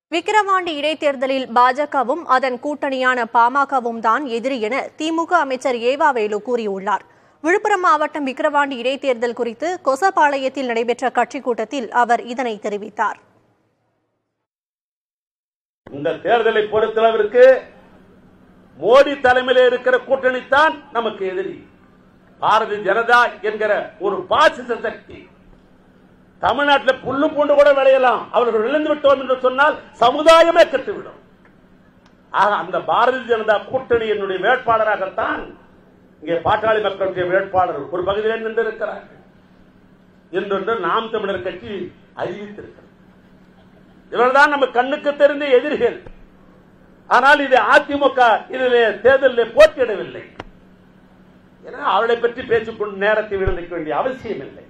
விக்கிரவாண்டி இடைத்தேர்தலில் பாஜகவும் அதன் கூட்டணியான பாமகவும் தான் எதிரி என திமுக அமைச்சர் ஏவா வேலு கூறியுள்ளார் விழுப்புரம் மாவட்டம் விக்கிரவாண்டி இடைத்தேர்தல் குறித்து கொசப்பாளையத்தில் நடைபெற்ற கட்சிக் கூட்டத்தில் அவர் இதனை தெரிவித்தார் இந்த தேர்தலை பொறுத்தளவிற்கு மோடி தலைமையில் இருக்கிற கூட்டணி தான் நமக்கு எதிரி பாரதிய ஜனதா என்கிற ஒரு பாசிச சக்தி தமிழ்நாட்டில் புல்லு பூண்டு கூட விளையலாம் அவர்கள் விழுந்து விட்டோம் என்று சொன்னால் சமுதாயமே கெட்டுவிடும் ஆக அந்த பாரதிய ஜனதா கூட்டணி என்னுடைய வேட்பாளராகத்தான் இங்கே பாட்டாளி மக்களுடைய வேட்பாளர் ஒரு பகுதியில் நின்றிருக்கிறார்கள் என்றொன்று நாம் தமிழர் கட்சி அறிவித்திருக்கிறது இவர்தான் நம்ம கண்ணுக்கு தெரிந்த எதிரிகள் ஆனால் இது அதிமுக இதிலே தேர்தலில் போட்டியிடவில்லை ஏன்னா அவளை பற்றி பேசிக்கொண்டு நேரத்தை விடுவிக்க வேண்டிய அவசியம் இல்லை